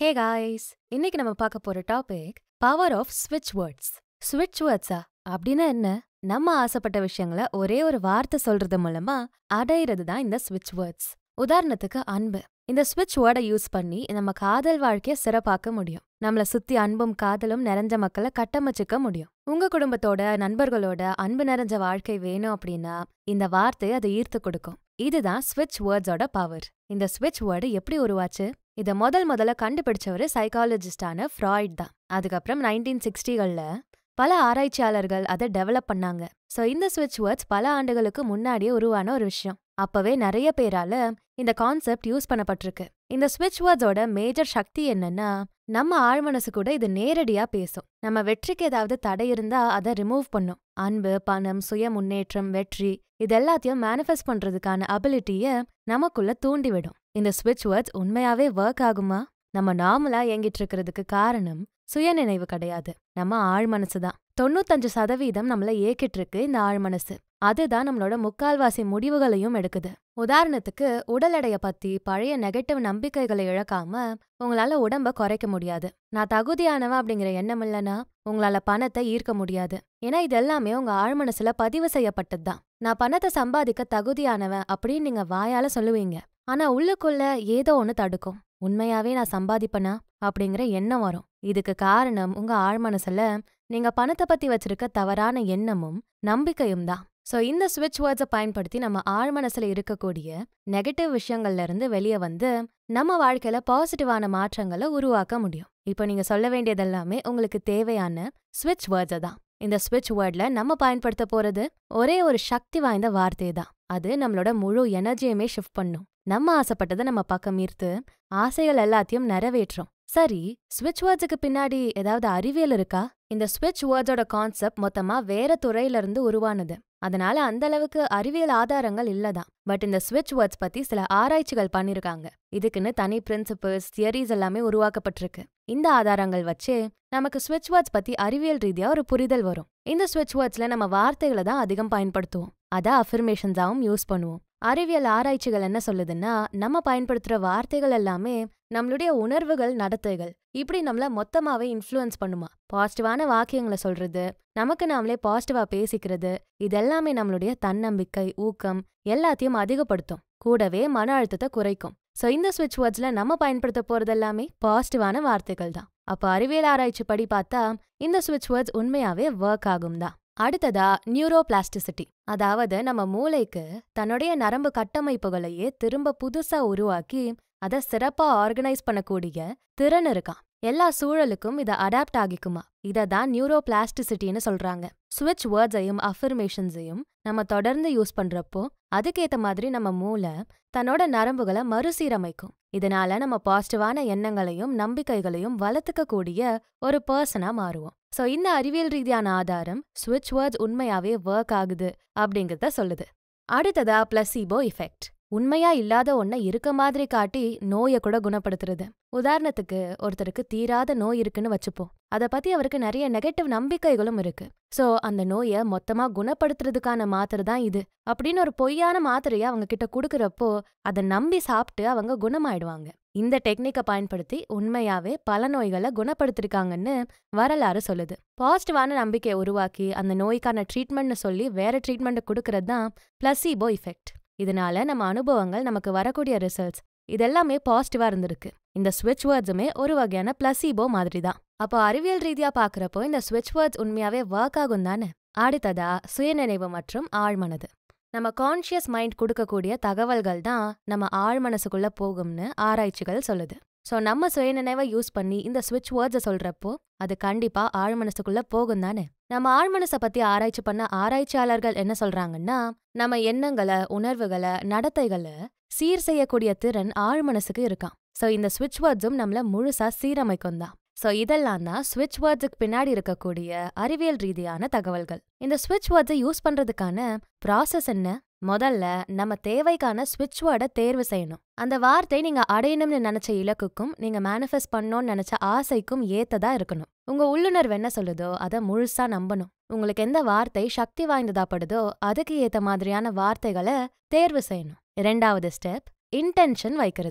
hey guys இன்னைக்கு நம்ம பார்க்க போற டாபிக் பவர் ஆஃப் ஸ்விட்ச் வேர்ட்ஸ் ஸ்விட்ச் வேர்ட்ஸா அப்படின்னா என்ன நம்ம ஆசைப்பட்ட விஷயங்களை ஒரே ஒரு வார்த்தை சொல்றது மூலமா அடையிறது தான் இந்த ஸ்விட்ச் வேர்ட்ஸ் உதாரணத்துக்கு அன்பு இந்த ஸ்விட்ச் வேர்டை யூஸ் பண்ணி நம்ம காதல் வாழ்க்கைய சிறப்பாக்க முடியும் நம்மள சுத்தி அன்பும் காதலும் நிறைஞ்ச மக்களை கட்டமைச்சுக்க முடியும் உங்க குடும்பத்தோட நண்பர்களோட அன்பு நிறைஞ்ச வாழ்க்கை வேணும் அப்படின்னா இந்த வார்த்தை அதை ஈர்த்து கொடுக்கும் இதுதான் ஸ்விட்ச் வேர்ட்ஸோட பவர் இந்த ஸ்விட்ச் வேர்டு எப்படி உருவாச்சு இத முதல் முதல்ல கண்டுபிடிச்சவரு சைக்காலஜிஸ்டான ஃப்ராய்ட் தான் அதுக்கப்புறம் நைன்டீன் சிக்ஸ்டிகள்ல பல ஆராய்ச்சியாளர்கள் அதை டெவலப் பண்ணாங்க சோ இந்த ஸ்விட்ச் வேர்ட்ஸ் பல ஆண்டுகளுக்கு முன்னாடியே உருவான ஒரு விஷயம் அப்பவே நிறைய பேரால இந்த கான்செப்ட் யூஸ் பண்ணப்பட்டிருக்கு இந்த ஸ்விட்ச் வேர்ட்ஸோட மேஜர் சக்தி என்னன்னா நம்ம ஆழ்மனசு கூட இது நேரடியா பேசும் நம்ம வெற்றிக்கு ஏதாவது தடை இருந்தா அதை ரிமூவ் பண்ணும் அன்பு பணம் சுய முன்னேற்றம் வெற்றி இது எல்லாத்தையும் மேனிஃபெஸ்ட் பண்றதுக்கான அபிலிட்டிய நமக்குள்ள தூண்டிவிடும் இந்த ஸ்விட்ச் வேர்ட்ஸ் உண்மையாவே ஒர்க் ஆகுமா நம்ம நார்மலா இயங்கிட்டு இருக்கிறதுக்கு காரணம் சுயநினைவு கிடையாது நம்ம ஆழ்மனசு தான் தொண்ணூத்தஞ்சு சதவீதம் நம்மள ஏக்கிட்டு இருக்கு இந்த ஆழ்மனசு அதுதான் நம்மளோட முக்கால்வாசி முடிவுகளையும் எடுக்குது உதாரணத்துக்கு உடல் எடைய பத்தி பழைய நெகட்டிவ் நம்பிக்கைகளை இழக்காம உங்களால உடம்ப குறைக்க முடியாது நான் தகுதியானவன் அப்படிங்கிற எண்ணம் இல்லைன்னா உங்களால பணத்தை ஈர்க்க முடியாது ஏன்னா இது எல்லாமே உங்க ஆழ்மனசுல பதிவு செய்யப்பட்டது தான் நான் பணத்தை சம்பாதிக்க தகுதியானவன் அப்படின்னு நீங்க வாயால சொல்லுவீங்க ஆனா உள்ளுக்குள்ள ஏதோ ஒன்னு தடுக்கும் உண்மையாவே நான் சம்பாதிப்பனா அப்படிங்கிற எண்ணம் வரும் இதுக்கு காரணம் உங்க ஆழ்மனசுல நீங்க பணத்தை பத்தி வச்சிருக்க தவறான எண்ணமும் நம்பிக்கையும் தான் சோ இந்த ஸ்விட்ச் வேர்ட்ஸை பயன்படுத்தி நம்ம ஆழ்மனசுல இருக்கக்கூடிய நெகட்டிவ் விஷயங்கள்ல இருந்து வெளியே வந்து நம்ம வாழ்க்கையில பாசிட்டிவான மாற்றங்களை உருவாக்க முடியும் இப்போ நீங்க சொல்ல வேண்டியதெல்லாமே உங்களுக்கு தேவையான ஸ்விட்ச் வேர்ட்ஸை தான் இந்த ஸ்விட்ச் வேர்ட்ல நம்ம பயன்படுத்த போறது ஒரே ஒரு சக்தி வாய்ந்த வார்த்தை தான் அது நம்மளோட முழு எனர்ஜியுமே ஷிஃப்ட் பண்ணும் நம்ம ஆசைப்பட்டதை நம்ம பக்கம் ஈர்த்து ஆசைகள் எல்லாத்தையும் நிறைவேற்றும் சரி ஸ்விட்ச் வேர்ட்ஸுக்கு பின்னாடி ஏதாவது அறிவியல் இருக்கா இந்த ஸ்விட்ச் வேர்ட்ஸோட கான்செப்ட் மொத்தமா வேற துறையில இருந்து உருவானது அதனால அந்த அளவுக்கு அறிவியல் ஆதாரங்கள் இல்லதான் பட் இந்த ஸ்விட்ச் வேர்ட்ஸ் பத்தி சில ஆராய்ச்சிகள் பண்ணிருக்காங்க இதுக்குன்னு தனி பிரின்சிபிள்ஸ் தியரிஸ் எல்லாமே உருவாக்கப்பட்டிருக்கு இந்த ஆதாரங்கள் வச்சு நமக்கு ஸ்விட்ச் வேர்ட்ஸ் பத்தி அறிவியல் ரீதியா ஒரு புரிதல் வரும் இந்த ஸ்விட்ச் வேர்ட்ஸ்ல நம்ம வார்த்தைகளை தான் அதிகம் பயன்படுத்துவோம் அதை அஃபர்மேஷன்ஸாவும் யூஸ் பண்ணுவோம் அறிவியல் ஆராய்ச்சிகள் என்ன சொல்லுதுன்னா நம்ம பயன்படுத்துற வார்த்தைகள் எல்லாமே நம்மளுடைய உணர்வுகள் நடத்தைகள் இப்படி நம்மள மொத்தமாவே இன்ஃப்ளூயன்ஸ் பண்ணுமா பாசிட்டிவான வாக்கியங்களை சொல்றது நமக்கு நாமளே பாசிட்டிவா பேசிக்கிறது இதெல்லாமே நம்மளுடைய தன்னம்பிக்கை ஊக்கம் எல்லாத்தையும் அதிகப்படுத்தும் கூடவே மன அழுத்தத்தை குறைக்கும் சோ இந்த ஸ்விட்ச் வேர்ட்ஸ்ல நம்ம பயன்படுத்த போறது எல்லாமே பாசிட்டிவான வார்த்தைகள் தான் அப்ப அறிவியல் ஆராய்ச்சி படி பார்த்தா இந்த ஸ்விட்ச் வேர்ட்ஸ் உண்மையாவே ஒர்க் ஆகும் தான் அடுத்ததா நியூரோ பிளாஸ்டிசிட்டி அதாவது நம்ம மூளைக்கு தன்னுடைய நரம்பு கட்டமைப்புகளையே திரும்ப புதுசா உருவாக்கி அதை சிறப்பா ஆர்கனைஸ் பண்ணக்கூடிய திறன் இருக்கான் எல்லா சூழலுக்கும் இதை அடாப்ட் ஆகிக்குமா இதை தான் நியூரோ பிளாஸ்டிசிட்டின்னு சொல்றாங்க ஸ்விட்ச் வேர்ட்ஸையும் அஃபர்மேஷன்ஸையும் நம்ம தொடர்ந்து யூஸ் பண்றப்போ அதுக்கேத்த மாதிரி நம்ம மூளை தன்னோட நரம்புகளை மறுசீரமைக்கும் இதனால நம்ம பாசிட்டிவான எண்ணங்களையும் நம்பிக்கைகளையும் வளர்த்துக்க கூடிய ஒரு பர்சனா மாறுவோம் சோ இந்த அறிவியல் ரீதியான ஆதாரம் ஸ்விட்ச் வேர்ட்ஸ் உண்மையாவே ஒர்க் ஆகுது அப்படிங்கறத சொல்லுது அடுத்ததா பிளசிபோ இஃபெக்ட் உண்மையா இல்லாத ஒன்ன இருக்க மாதிரி காட்டி நோயை கூட குணப்படுத்துறது உதாரணத்துக்கு ஒருத்தருக்கு தீராத நோய் இருக்குன்னு வச்சுப்போம் அதை பத்தி அவருக்கு நிறைய நெகட்டிவ் நம்பிக்கைகளும் இருக்கு சோ அந்த நோயை மொத்தமா குணப்படுத்துறதுக்கான மாத்திரை தான் இது அப்படின்னு ஒரு பொய்யான மாத்திரைய அவங்க கிட்ட குடுக்கறப்போ அதை நம்பி சாப்பிட்டு அவங்க குணமாயிடுவாங்க இந்த டெக்னிக்கை பயன்படுத்தி உண்மையாவே பல நோய்களை குணப்படுத்திருக்காங்கன்னு வரலாறு சொல்லுது பாசிட்டிவான நம்பிக்கையை உருவாக்கி அந்த நோய்க்கான ட்ரீட்மெண்ட்னு சொல்லி வேற ட்ரீட்மெண்ட் கொடுக்கறது தான் பிளசிபோ இஃபெக்ட் இதனால நம்ம அனுபவங்கள் நமக்கு வரக்கூடிய ரிசல்ட்ஸ் இதெல்லாமே பாசிட்டிவா இருந்திருக்கு இந்த ஸ்விட்ச் வேர்ட்ஸுமே ஒரு வகையான பிளசிபோ மாதிரி தான் அப்போ அறிவியல் ரீதியா பாக்குறப்போ இந்த ஸ்விட்ச் வேர்ட்ஸ் உண்மையாவே ஒர்க் ஆகும் தானே அடுத்ததா சுயநினைவு மற்றும் ஆழ்மனது நம்ம கான்ஷியஸ் மைண்ட் கொடுக்கக்கூடிய தகவல்கள் தான் நம்ம ஆழ்மனசுக்குள்ள போகும்னு ஆராய்ச்சிகள் சொல்லுது ஸோ நம்ம சுயநினைவை யூஸ் பண்ணி இந்த ஸ்விட்ச் வேர்ட்ஸை சொல்றப்போ அது கண்டிப்பா ஆழ்மனசுக்குள்ள போகும் தானே நம்ம ஆழ்மனசை பத்தி ஆராய்ச்சி பண்ண ஆராய்ச்சியாளர்கள் என்ன சொல்றாங்கன்னா நம்ம எண்ணங்களை உணர்வுகளை நடத்தைகளை சீர் செய்யக்கூடிய திறன் ஆழ்மனசுக்கு இருக்கான் சோ இந்த ஸ்விட்ச் வேர்ட்ஸும் நம்மள முழுசா சீரமைக்கும் தான் சோ இதெல்லாம் தான் ஸ்விட்ச் வேர்ட்ஸுக்கு பின்னாடி இருக்கக்கூடிய அறிவியல் ரீதியான தகவல்கள் இந்த ஸ்விட்ச் வேர்ட்ஸை யூஸ் பண்றதுக்கான ப்ராசஸ் என்ன முதல்ல நம்ம தேவைக்கான ஸ்விட்ச் வேர்டை தேர்வு செய்யணும் அந்த வார்த்தை நீங்க அடையணும்னு நினைச்ச இலக்குக்கும் நீங்க மேனிஃபெஸ்ட் பண்ணணும்னு நினைச்ச ஆசைக்கும் ஏத்ததா இருக்கணும் உங்க உள்ளுணர்வு என்ன சொல்லுதோ அதை முழுசா நம்பணும் உங்களுக்கு எந்த வார்த்தை சக்தி வாய்ந்ததா படுதோ அதுக்கு ஏத்த மாதிரியான வார்த்தைகளை தேர்வு செய்யணும் இரண்டாவது ஸ்டெப் இன்டென்ஷன் வைக்கிறது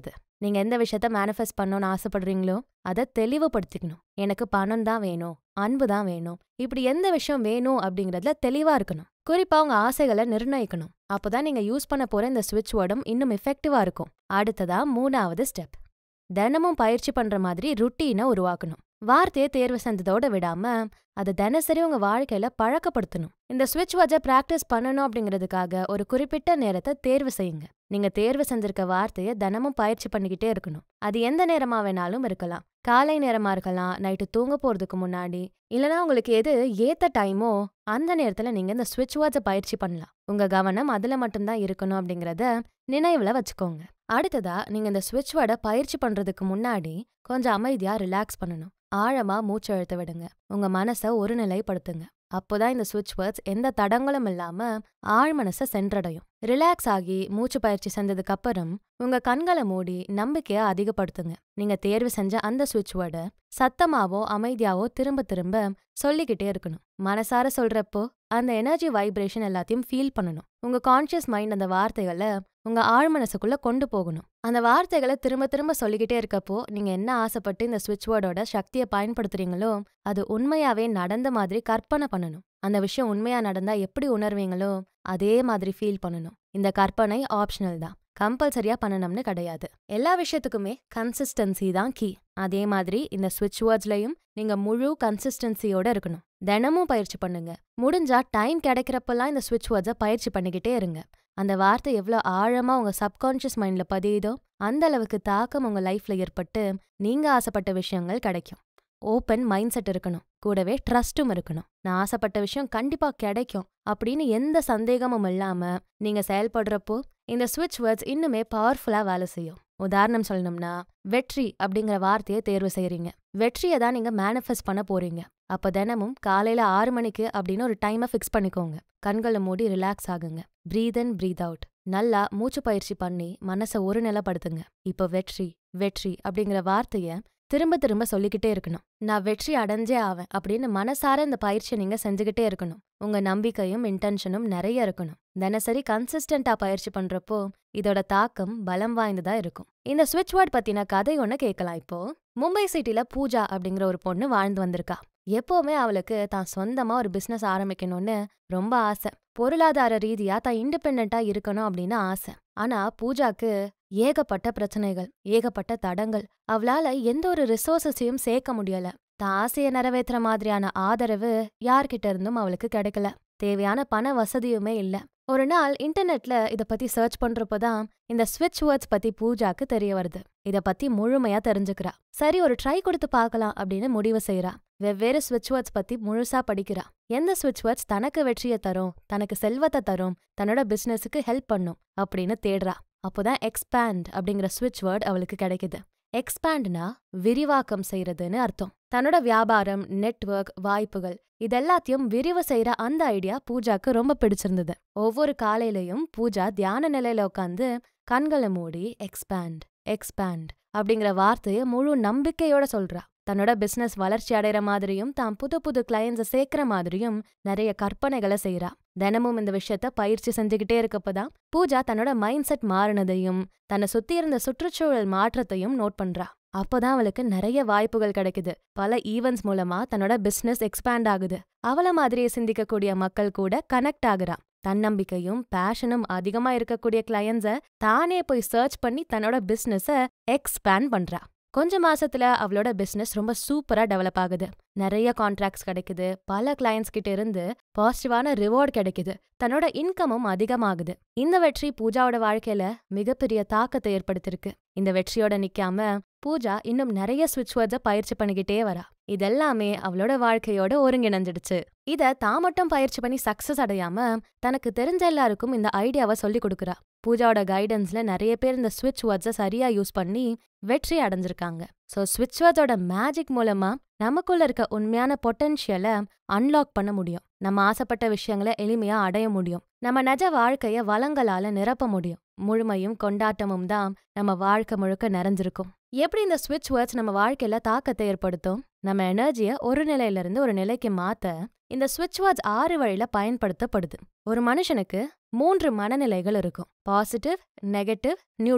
நீங்க எந்த விஷயத்த மேனிஃபெஸ்ட் பண்ணணும்னு ஆசைப்படுறீங்களோ அதை தெளிவுபடுத்திக்கணும் எனக்கு பணம் தான் வேணும் அன்பு தான் வேணும் இப்படி எந்த விஷயம் வேணும் அப்படிங்கறதுல தெளிவா இருக்கணும் குறிப்பா உங்க ஆசைகளை நிர்ணயிக்கணும் அப்போதான் நீங்க யூஸ் பண்ண போற இந்த ஸ்விட்ச் வேர்டும் இன்னும் எஃபெக்டிவா இருக்கும் அடுத்ததா மூணாவது ஸ்டெப் தினமும் பயிற்சி பண்ற மாதிரி ருட்டீனை உருவாக்கணும் வார்த்தையை தேர்வு செஞ்சதோட விடாம அதை தினசரி உங்க வாழ்க்கையில பழக்கப்படுத்தணும் இந்த ஸ்விட்ச் வாட்சை பிராக்டிஸ் பண்ணணும் அப்படிங்கிறதுக்காக ஒரு குறிப்பிட்ட நேரத்தை தேர்வு செய்யுங்க நீங்க தேர்வு செஞ்சிருக்க வார்த்தையை தினமும் பயிற்சி பண்ணிக்கிட்டே இருக்கணும் அது எந்த நேரமா வேணாலும் இருக்கலாம் காலை நேரமா இருக்கலாம் நைட்டு தூங்க போறதுக்கு முன்னாடி இல்லனா உங்களுக்கு எது ஏத்த டைமோ அந்த நேரத்துல நீங்க இந்த ஸ்விட்ச் வாட்சை பயிற்சி பண்ணலாம் உங்க கவனம் அதுல மட்டும்தான் இருக்கணும் அப்படிங்கறத நினைவுல வச்சுக்கோங்க அடுத்ததா நீங்க இந்த ஸ்விட்ச் வேர்டை பயிற்சி பண்றதுக்கு முன்னாடி கொஞ்சம் அமைதியா ரிலாக்ஸ் பண்ணணும் ஆழமா மூச்சு அழுத்த விடுங்க உங்க மனசை ஒருநிலைப்படுத்துங்க அப்போதான் இந்த ஸ்விட்ச் வேர்ட்ஸ் எந்த தடங்களும் இல்லாம ஆழ் மனசை சென்றடையும் ரிலாக்ஸ் ஆகி மூச்சு பயிற்சி செஞ்சதுக்கு அப்புறம் உங்க கண்களை மூடி நம்பிக்கையை அதிகப்படுத்துங்க நீங்க தேர்வு செஞ்ச அந்த ஸ்விட்ச் வேர்டை சத்தமாவோ அமைதியாவோ திரும்ப திரும்ப சொல்லிக்கிட்டே இருக்கணும் மனசார சொல்றப்போ அந்த எனர்ஜி வைப்ரேஷன் எல்லாத்தையும் ஃபீல் பண்ணணும் உங்க கான்ஷியஸ் மைண்ட் அந்த வார்த்தைகளை உங்க ஆழ் மனசுக்குள்ள கொண்டு போகணும் அந்த வார்த்தைகளை திரும்ப திரும்ப சொல்லிக்கிட்டே இருக்கப்போ நீங்க என்ன ஆசைப்பட்டு இந்த ஸ்விட்ச் வேர்டோட சக்தியை பயன்படுத்துறீங்களோ அது உண்மையாவே நடந்த மாதிரி கற்பனை பண்ணணும் அந்த விஷயம் உண்மையா நடந்தா எப்படி உணர்வீங்களோ அதே மாதிரி ஃபீல் பண்ணணும் இந்த கற்பனை ஆப்ஷனல் தான் கம்பல்சரியா பண்ணணும்னு கிடையாது எல்லா விஷயத்துக்குமே கன்சிஸ்டன்சி தான் கீ அதே மாதிரி இந்த ஸ்விட்ச் வேர்ட்ஸ்லயும் நீங்க முழு கன்சிஸ்டன்சியோட இருக்கணும் தினமும் பயிற்சி பண்ணுங்க முடிஞ்சா டைம் கிடைக்கிறப்பெல்லாம் இந்த ஸ்விட்ச் வேர்ட்ஸை பயிற்சி பண்ணிக்கிட்டே இருங்க அந்த வார்த்தை எவ்வளோ ஆழமா உங்க சப்கான்ஷியஸ் மைண்ட்ல பதியுதோ அந்த அளவுக்கு தாக்கம் உங்க லைஃப்ல ஏற்பட்டு நீங்க ஆசைப்பட்ட விஷயங்கள் கிடைக்கும் ஓப்பன் மைண்ட் செட் இருக்கணும் கூடவே ட்ரஸ்ட்டும் இருக்கணும் நான் ஆசைப்பட்ட விஷயம் கண்டிப்பா கிடைக்கும் அப்படின்னு எந்த சந்தேகமும் இல்லாம நீங்க செயல்படுறப்போ இந்த ஸ்விட்ச் வேர்ட்ஸ் இன்னுமே பவர்ஃபுல்லா வேலை செய்யும் உதாரணம் சொல்லணும்னா வெற்றி அப்படிங்கிற வார்த்தையை தேர்வு செய்றீங்க வெற்றியை தான் நீங்க மேனிஃபெஸ்ட் பண்ண போறீங்க அப்ப தினமும் காலையில ஆறு மணிக்கு அப்படின்னு ஒரு டைமை ஃபிக்ஸ் பண்ணிக்கோங்க கண்களை மூடி ரிலாக்ஸ் ஆகுங்க ப்ரீத் இன் ப்ரீத் அவுட் நல்லா மூச்சு பயிற்சி பண்ணி மனசை ஒரு நிலைப்படுத்துங்க இப்போ வெற்றி வெற்றி அப்படிங்கிற வார்த்தைய திரும்ப திரும்ப சொல்லிக்கிட்டே இருக்கணும் நான் வெற்றி அடைஞ்சே ஆவேன் அப்படின்னு மனசார இந்த பயிற்சியை நீங்க செஞ்சுக்கிட்டே இருக்கணும் உங்க நம்பிக்கையும் இன்டென்ஷனும் நிறைய இருக்கணும் தினசரி கன்சிஸ்டண்டா பயிற்சி பண்றப்போ இதோட தாக்கம் பலம் வாய்ந்ததா இருக்கும் இந்த ஸ்விட்ச் வேர்ட் பத்தின கதை ஒண்ணு கேட்கலாம் இப்போ மும்பை சிட்டில பூஜா அப்படிங்கிற ஒரு பொண்ணு வாழ்ந்து வந்திருக்கா எப்பவுமே அவளுக்கு தான் சொந்தமா ஒரு பிசினஸ் ஆரம்பிக்கணும்னு ரொம்ப ஆசை பொருளாதார ரீதியா தான் இண்டிபெண்டா இருக்கணும் அப்படின்னு ஆசை ஆனா பூஜாக்கு ஏகப்பட்ட பிரச்சனைகள் ஏகப்பட்ட தடங்கள் அவளால எந்த ஒரு ரிசோர்ஸஸையும் சேர்க்க முடியல தான் ஆசையை நிறைவேற்றுற மாதிரியான ஆதரவு யார்கிட்ட இருந்தும் அவளுக்கு கிடைக்கல தேவையான பண வசதியுமே இல்ல ஒரு நாள் இன்டர்நெட்ல இத பத்தி சர்ச் பண்றப்பதான் இந்த ஸ்விட்ச் வேர்ட்ஸ் பத்தி பூஜாக்கு தெரிய வருது இத பத்தி முழுமையா தெரிஞ்சுக்கிறா சரி ஒரு ட்ரை கொடுத்து பார்க்கலாம் அப்படின்னு முடிவு செய்யறா வெவ்வேறு ஸ்விட்ச் வேர்ட்ஸ் பத்தி முழுசா படிக்கிறா எந்த ஸ்விட்ச் வேர்ட்ஸ் தனக்கு வெற்றியை தரும் தனக்கு செல்வத்தை தரும் தன்னோட பிசினஸுக்கு ஹெல்ப் பண்ணும் அப்படின்னு தேடுறா அப்போதான் எக்ஸ்பேண்ட் அப்படிங்கிற ஸ்விட்ச் வேர்ட் அவளுக்கு கிடைக்குது எக்ஸ்பேண்ட்னா விரிவாக்கம் செய்யறதுன்னு அர்த்தம் தன்னோட வியாபாரம் நெட்வொர்க் வாய்ப்புகள் இதெல்லாத்தையும் விரிவு செய்யற அந்த ஐடியா பூஜாக்கு ரொம்ப பிடிச்சிருந்தது ஒவ்வொரு காலையிலயும் பூஜா தியான நிலையில உட்காந்து கண்களை மூடி எக்ஸ்பேண்ட் எக்ஸ்பேண்ட் அப்படிங்கிற வார்த்தையை முழு நம்பிக்கையோட சொல்றா தன்னோட பிசினஸ் வளர்ச்சி அடைகிற மாதிரியும் தான் புது புது கிளையன்ஸை சேர்க்கிற மாதிரியும் நிறைய கற்பனைகளை செய்யறா தினமும் இந்த விஷயத்த பயிற்சி செஞ்சுக்கிட்டே இருக்கப்பதான் பூஜா தன்னோட மைண்ட் செட் மாறினதையும் தன்னை சுத்தி இருந்த சுற்றுச்சூழல் மாற்றத்தையும் நோட் பண்றா அப்போதான் அவளுக்கு நிறைய வாய்ப்புகள் கிடைக்குது பல ஈவெண்ட்ஸ் மூலமா தன்னோட பிசினஸ் எக்ஸ்பேண்ட் ஆகுது அவள மாதிரியே சிந்திக்கக்கூடிய மக்கள் கூட கனெக்ட் ஆகுறா தன்னம்பிக்கையும் பேஷனும் அதிகமா இருக்கக்கூடிய கிளையன்ஸ தானே போய் சர்ச் பண்ணி தன்னோட பிசினஸ எக்ஸ்பேண்ட் பண்றா கொஞ்ச மாசத்துல அவளோட பிசினஸ் ரொம்ப சூப்பரா டெவலப் ஆகுது நிறைய கான்ட்ராக்ட்ஸ் கிடைக்குது பல கிளையன்ஸ் கிட்ட இருந்து பாசிட்டிவான ரிவார்ட் கிடைக்குது தன்னோட இன்கமும் அதிகமாகுது இந்த வெற்றி பூஜாவோட வாழ்க்கையில மிகப்பெரிய தாக்கத்தை ஏற்படுத்திருக்கு இந்த வெற்றியோட நிக்காம பூஜா இன்னும் நிறைய ஸ்விட்ச் வேர்ட்ஸை பயிற்சி பண்ணிக்கிட்டே வரா இதெல்லாமே அவளோட வாழ்க்கையோட ஒருங்கிணைஞ்சிடுச்சு இத தான் மட்டும் பயிற்சி பண்ணி சக்சஸ் அடையாம தனக்கு தெரிஞ்ச எல்லாருக்கும் இந்த ஐடியாவை சொல்லி கொடுக்குறா பூஜாவோட கைடன்ஸ்ல நிறைய பேர் இந்த ஸ்விட்ச் வேர்ட்ஸை சரியா யூஸ் பண்ணி வெற்றி அடைஞ்சிருக்காங்க ஸோ ஸ்விட்ச் வேர்ட்ஸோட மேஜிக் மூலமா நமக்குள்ள இருக்க உண்மையான பொட்டென்ஷியலை அன்லாக் பண்ண முடியும் நம்ம ஆசைப்பட்ட விஷயங்களை எளிமையா அடைய முடியும் நம்ம நிஜ வாழ்க்கைய வளங்களால நிரப்ப முடியும் முழுமையும் கொண்டாட்டமும் தான் நம்ம வாழ்க்கை முழுக்க நிறைஞ்சிருக்கும் எப்படி இந்த ஸ்விட்ச் வேர்ட்ஸ் நம்ம வாழ்க்கையில தாக்கத்தை ஏற்படுத்தும் நம்ம எனர்ஜியை ஒரு நிலையில இருந்து ஒரு நிலைக்கு மாத்த இந்த ஸ்விட்ச் வேர்ட்ஸ் ஆறு வழியில பயன்படுத்தப்படுது ஒரு மனுஷனுக்கு மூன்று மனநிலைகள் இருக்கும் பாசிட்டிவ் நெகட்டிவ் நியூட்ரல்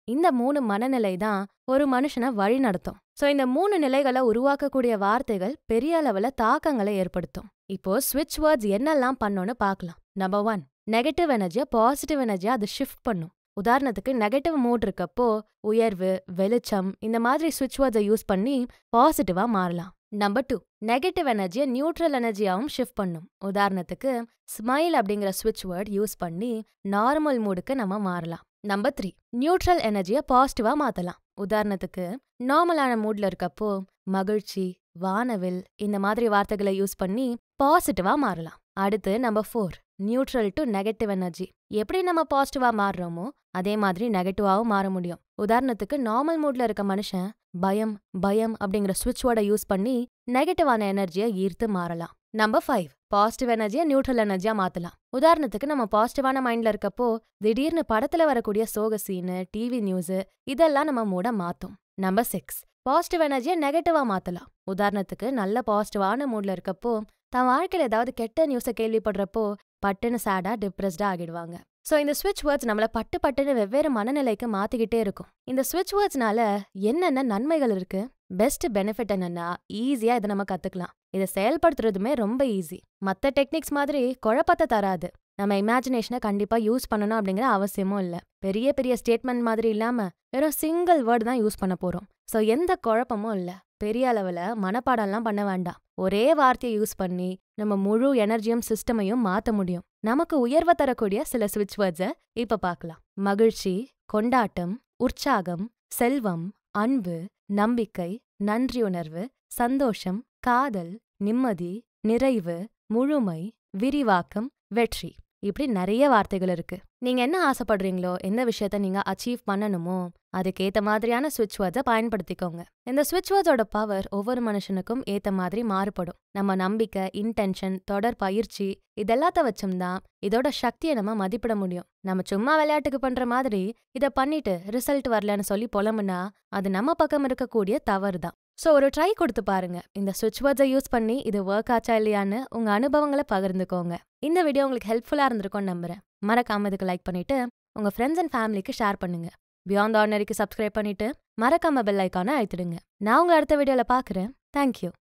இந்த மூணு மனநிலை தான் ஒரு மனுஷனை வழி நடத்தும் ஸோ இந்த மூணு நிலைகளை உருவாக்கக்கூடிய வார்த்தைகள் பெரிய அளவுல தாக்கங்களை ஏற்படுத்தும் இப்போ ஸ்விட்ச் வேர்ட்ஸ் என்னெல்லாம் பண்ணோன்னு பார்க்கலாம் நம்பர் ஒன் நெகட்டிவ் எனர்ஜியை பாசிட்டிவ் எனர்ஜியா அது ஷிஃப்ட் பண்ணும் உதாரணத்துக்கு நெகட்டிவ் மூட் இருக்கப்போ உயர்வு வெளிச்சம் இந்த மாதிரி ஸ்விட்ச் வேர்ட்ஸை யூஸ் பண்ணி பாசிட்டிவா மாறலாம் நம்பர் டூ நெகட்டிவ் எனர்ஜியை நியூட்ரல் எனர்ஜியாவும் ஷிஃப்ட் பண்ணும் உதாரணத்துக்கு ஸ்மைல் அப்படிங்கிற ஸ்விட்ச் வேர்ட் யூஸ் பண்ணி நார்மல் மூடுக்கு நம்ம மாறலாம் நம்பர் த்ரீ நியூட்ரல் எனர்ஜியை பாசிட்டிவா மாத்தலாம் உதாரணத்துக்கு நார்மலான மூட்ல இருக்கப்போ மகிழ்ச்சி வானவில் இந்த மாதிரி வார்த்தைகளை யூஸ் பண்ணி பாசிட்டிவா மாறலாம் அடுத்து number four neutral to negative energy எப்படி நம்ம பாசிட்டிவா மாறுறோமோ அதே மாதிரி நெகட்டிவாவும் மாற முடியும் உதாரணத்துக்கு நார்மல் மூட்ல இருக்க மனுஷன் பயம் பயம் அப்படிங்கிற ஸ்விட்ச் வேர்டை யூஸ் பண்ணி நெகட்டிவான எனர்ஜியை ஈர்த்து மாறலாம் நம்பர் ஃபைவ் பாசிட்டிவ் எனர்ஜியை நியூட்ரல் எனர்ஜியா மாத்தலாம் உதாரணத்துக்கு நம்ம பாசிட்டிவான மைண்ட்ல இருக்கப்போ திடீர்னு படத்துல வரக்கூடிய சோக சீனு டிவி நியூஸ் இதெல்லாம் நம்ம மூட மாத்தும் நம்பர் சிக்ஸ் பாசிட்டிவ் எனர்ஜியை நெகட்டிவா மாத்தலாம் உதாரணத்துக்கு நல்ல பாசிட்டிவான மூட்ல இருக்கப்போ தன் வாழ்க்கையில ஏதாவது கெட்ட நியூஸை கேள்விப்படுறப்போ பட்டுன்னு சேடா டிப்ரெஸ்டா ஆகிடுவாங்க ஸோ இந்த ஸ்விட்ச் வேர்ட்ஸ் நம்மள பட்டு பட்டுன்னு வெவ்வேறு மனநிலைக்கு மாத்திக்கிட்டே இருக்கும் இந்த ஸ்விட்ச் வேர்ட்ஸ்னால என்னென்ன நன்மைகள் இருக்கு பெஸ்ட் பெனிஃபிட் என்னன்னா ஈஸியா இதை நம்ம கத்துக்கலாம் இதை செயல்படுத்துறதுமே ரொம்ப ஈஸி மற்ற டெக்னிக்ஸ் மாதிரி குழப்பத்தை தராது நம்ம இமேஜினேஷனை கண்டிப்பா யூஸ் பண்ணணும் அப்படிங்கிற அவசியமும் இல்ல பெரிய பெரிய ஸ்டேட்மெண்ட் மாதிரி இல்லாம வெறும் சிங்கிள் வேர்டு தான் யூஸ் பண்ண போறோம் ஸோ எந்த குழப்பமும் இல்ல பெரிய அளவுல மனப்பாடம்லாம் பண்ண வேண்டாம் ஒரே வார்த்தையை யூஸ் பண்ணி நம்ம முழு எனர்ஜியும் சிஸ்டமையும் மாத்த முடியும் நமக்கு உயர்வை தரக்கூடிய சில ஸ்விட்ச் வேர்ட்ஸை இப்ப பார்க்கலாம் மகிழ்ச்சி கொண்டாட்டம் உற்சாகம் செல்வம் அன்பு நம்பிக்கை நன்றியுணர்வு சந்தோஷம் காதல் நிம்மதி நிறைவு முழுமை விரிவாக்கம் வெற்றி இப்படி நிறைய வார்த்தைகள் இருக்கு நீங்க என்ன ஆசைப்படுறீங்களோ எந்த விஷயத்த நீங்க அச்சீவ் பண்ணணுமோ அதுக்கேத்த மாதிரியான ஸ்விட்ச் வேர்ட்ஸை பயன்படுத்திக்கோங்க இந்த ஸ்விட்ச் வேர்ட்ஸோட பவர் ஒவ்வொரு மனுஷனுக்கும் ஏத்த மாதிரி மாறுபடும் நம்ம நம்பிக்கை இன்டென்ஷன் தொடர் பயிற்சி இதெல்லாத்த வச்சும் தான் இதோட சக்தியை நம்ம மதிப்பிட முடியும் நம்ம சும்மா விளையாட்டுக்கு பண்ற மாதிரி இதை பண்ணிட்டு ரிசல்ட் வரலன்னு சொல்லி புலம்புனா அது நம்ம பக்கம் இருக்கக்கூடிய தவறு தான் ஸோ ஒரு ட்ரை கொடுத்து பாருங்க இந்த ஸ்விட்ச் வேர்ட்ஸை யூஸ் பண்ணி இது ஒர்க் ஆச்சா இல்லையான்னு உங்க அனுபவங்களை பகிர்ந்துக்கோங்க இந்த வீடியோ உங்களுக்கு ஹெல்ப்ஃபுல்லா இருந்திருக்கும்னு நம்புறேன் மறக்காம இதுக்கு லைக் பண்ணிட்டு உங்க ஃப்ரெண்ட்ஸ் அண்ட் ஃபேமிலிக்கு ஷேர் பண்ணுங்க பியாண்ட் ஆர்டினரிக்கு சப்ஸ்கிரைப் பண்ணிட்டு மறக்காம பெல் ஐக்கானை அழுத்திடுங்க நான் உங்களை அடுத்த வீடியோல பாக்குறேன் தேங்க்யூ